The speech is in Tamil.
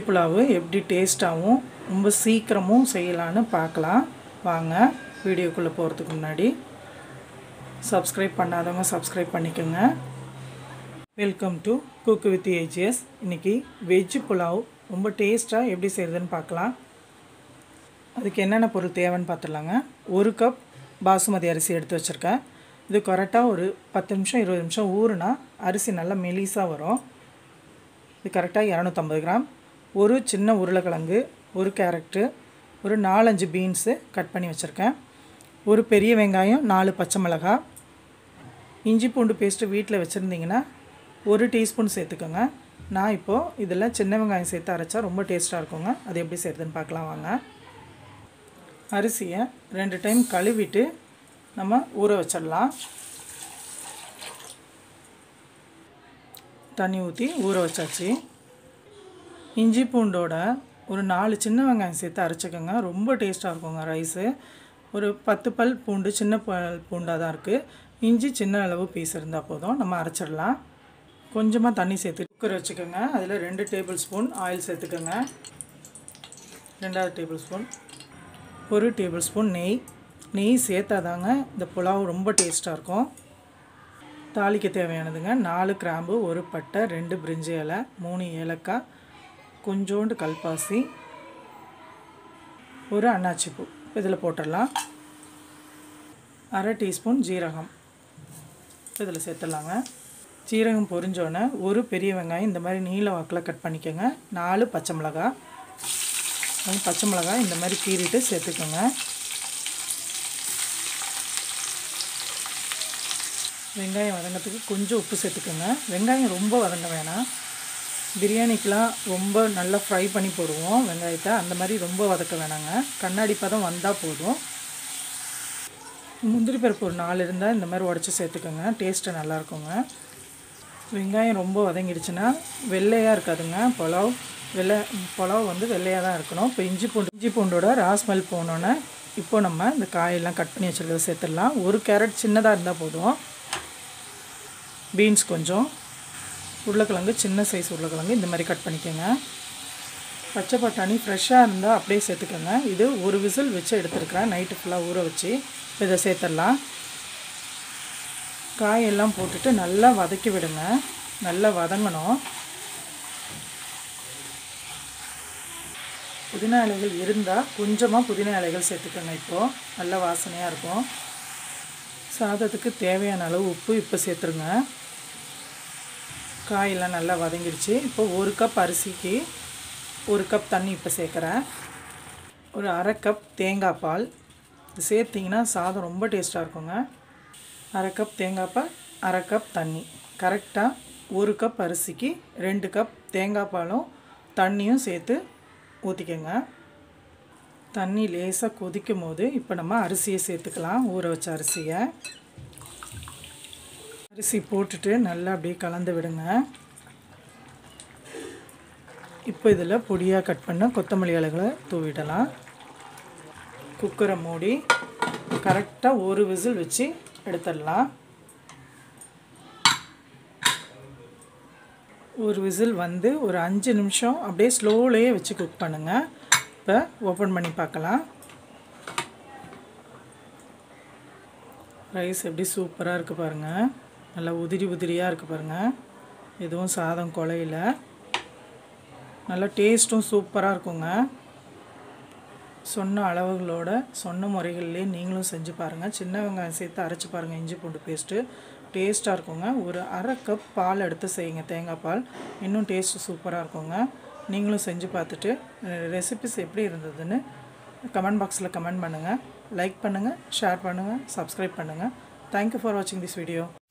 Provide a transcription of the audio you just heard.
புலாவு எப்படி டேஸ்ட்டாகவும் ரொம்ப சீக்கிரமும் செய்யலான்னு பார்க்கலாம் வாங்க வீடியோக்குள்ளே போகிறதுக்கு முன்னாடி சப்ஸ்கிரைப் பண்ணாதவங்க சப்ஸ்கிரைப் பண்ணிக்கோங்க welcome to cook with AGS இன்றைக்கி வெஜ் புலாவ் ரொம்ப டேஸ்ட்டாக எப்படி செய்கிறதுன்னு பார்க்கலாம் அதுக்கு என்னென்ன பொருள் தேவைன்னு பார்த்துடலாங்க ஒரு கப் பாசுமதி அரிசி எடுத்து வச்சுருக்கேன் இது கரெக்டாக ஒரு பத்து நிமிஷம் இருபது நிமிஷம் ஊறுனா அரிசி நல்லா மெலிசாக வரும் இது கரெக்டாக இரநூத்தம்பது கிராம் ஒரு சின்ன உருளைக்கிழங்கு ஒரு கேரட்டு ஒரு நாலஞ்சு பீன்ஸு கட் பண்ணி வச்சுருக்கேன் ஒரு பெரிய வெங்காயம் நாலு பச்சை மிளகாய் இஞ்சி பூண்டு பேஸ்ட்டு வீட்டில் வச்சுருந்தீங்கன்னா ஒரு டீஸ்பூன் சேர்த்துக்கோங்க நான் இப்போது இதில் சின்ன வெங்காயம் சேர்த்து அரைச்சா ரொம்ப டேஸ்ட்டாக இருக்குங்க அது எப்படி செய்கிறதுன்னு பார்க்கலாம் வாங்க அரிசியை ரெண்டு டைம் கழுவிட்டு நம்ம ஊற வச்சிடலாம் தண்ணி ஊற்றி ஊற வச்சாச்சு இஞ்சி பூண்டோட ஒரு நாலு சின்ன வெங்காயம் சேர்த்து அரைச்சிக்கோங்க ரொம்ப டேஸ்ட்டாக இருக்குங்க ரைஸு ஒரு பத்து பல் பூண்டு சின்ன பல் பூண்டாக தான் இருக்குது இஞ்சி சின்ன அளவு பீஸ் இருந்தால் போதும் நம்ம அரைச்சிடலாம் கொஞ்சமாக தண்ணி சேர்த்து குக்கர் வச்சுக்கோங்க அதில் ரெண்டு டேபிள் ஸ்பூன் ஆயில் சேர்த்துக்கோங்க ரெண்டாவது டேபிள் ஸ்பூன் ஒரு டேபிள் ஸ்பூன் நெய் நெய் சேர்த்தாதாங்க இந்த புலாவ் ரொம்ப டேஸ்ட்டாக இருக்கும் தாளிக்க தேவையானதுங்க நாலு கிராம்பு ஒரு பட்டை ரெண்டு பிரிஞ்சி இலை மூணு ஏலக்காய் கொஞ்சோண்டு கல்பாசி ஒரு அன்னாச்சி பூ இதில் போட்டுடலாம் அரை டீஸ்பூன் ஜீரகம் இதில் சேர்த்துடலாங்க ஜீரகம் பொரிஞ்சோன்னே ஒரு பெரிய வெங்காயம் இந்த மாதிரி நீல வாக்கில் கட் பண்ணிக்கோங்க நாலு பச்சை மிளகாய் அது பச்சை மிளகாய் இந்த மாதிரி கீறிட்டு சேர்த்துக்கோங்க வெங்காயம் வதங்கிறதுக்கு கொஞ்சம் உப்பு சேர்த்துக்கோங்க வெங்காயம் ரொம்ப வதங்க வேணாம் பிரியாணிக்கெலாம் ரொம்ப நல்லா ஃப்ரை பண்ணி போடுவோம் வெங்காயத்தை அந்த மாதிரி ரொம்ப வதக்க வேணாங்க கண்ணாடி பதம் வந்தால் போதும் முந்திரி பருப்பு ஒரு நாலு இருந்தால் இந்த மாதிரி உடச்சி சேர்த்துக்கோங்க டேஸ்ட்டு நல்லாயிருக்குங்க வெங்காயம் ரொம்ப வதங்கிடுச்சுன்னா வெள்ளையாக இருக்காதுங்க புலாவ் வெள்ளை புலாவ் வந்து வெள்ளையாக தான் இருக்கணும் இப்போ இஞ்சி பூண்டு இஞ்சி பூண்டோட ராஸ்மெல் போனோன்னே இப்போ நம்ம இந்த காயெல்லாம் கட் பண்ணி வச்சுருக்கிறத சேர்த்துடலாம் ஒரு கேரட் சின்னதாக இருந்தால் போதும் பீன்ஸ் கொஞ்சம் உருளைக்கிழங்கு சின்ன சைஸ் உருளைக்கிழங்கு இந்த மாதிரி கட் பண்ணிக்கோங்க பச்சை பட்டாணி ஃப்ரெஷ்ஷாக இருந்தால் அப்படியே சேர்த்துக்கோங்க இது ஒரு விசில் வச்சு எடுத்துருக்கிறேன் நைட்டு ஃபுல்லாக ஊற வச்சு இதை சேர்த்துடலாம் காயெல்லாம் போட்டுட்டு நல்லா வதக்கி விடுங்க நல்லா வதங்கணும் புதினா இலைகள் இருந்தால் கொஞ்சமாக புதினா இலைகள் சேர்த்துக்கோங்க இப்போது நல்ல வாசனையாக இருக்கும் சாதத்துக்கு தேவையான அளவு உப்பு இப்போ சேர்த்துருங்க காயெல்லாம் நல்லா வதங்கிடுச்சு இப்போ ஒரு கப் அரிசிக்கு ஒரு கப் தண்ணி இப்போ சேர்க்குறேன் ஒரு அரை கப் தேங்காய் பால் இது சேர்த்திங்கன்னா சாதம் ரொம்ப டேஸ்ட்டாக இருக்குங்க அரை கப் தேங்காய் பால் அரை கப் தண்ணி கரெக்டாக ஒரு கப் அரிசிக்கு ரெண்டு கப் தேங்காய் பாலும் தண்ணியும் சேர்த்து ஊற்றிக்கோங்க தண்ணி லேசாக கொதிக்கும் போது இப்போ நம்ம அரிசியை சேர்த்துக்கலாம் ஊற வச்ச அரிசியை அரிசி போட்டுட்டு நல்லா அப்படியே கலந்து விடுங்க இப்போ இதில் பொடியாக கட் பண்ண கொத்தமல்லி இலைகளை தூவிடலாம் குக்கரை மூடி கரெக்டாக ஒரு விசில் வச்சு எடுத்துடலாம் ஒரு விசில் வந்து ஒரு அஞ்சு நிமிஷம் அப்படியே ஸ்லோலேயே வச்சு குக் பண்ணுங்கள் இப்போ ஓப்பன் பண்ணி பார்க்கலாம் ரைஸ் எப்படி சூப்பராக இருக்குது பாருங்கள் நல்லா உதிரி உதிரியாக இருக்குது பாருங்கள் எதுவும் சாதம் குழையில நல்லா டேஸ்ட்டும் சூப்பராக இருக்குங்க சொன்ன அளவுகளோட சொன்ன முறைகள்லேயே நீங்களும் செஞ்சு பாருங்கள் சின்ன வெங்காயம் சேர்த்து அரைச்சி பாருங்கள் இஞ்சி பூண்டு பேஸ்ட்டு டேஸ்ட்டாக இருக்குங்க ஒரு அரை கப் பால் எடுத்து செய்யுங்க தேங்காய் பால் இன்னும் டேஸ்ட்டு சூப்பராக இருக்குங்க நீங்களும் செஞ்சு பார்த்துட்டு ரெசிபிஸ் எப்படி இருந்ததுன்னு கமெண்ட் பாக்ஸில் கமெண்ட் பண்ணுங்கள் லைக் பண்ணுங்கள் ஷேர் பண்ணுங்கள் சப்ஸ்கிரைப் பண்ணுங்கள் தேங்க்யூ ஃபார் வாட்சிங் திஸ் வீடியோ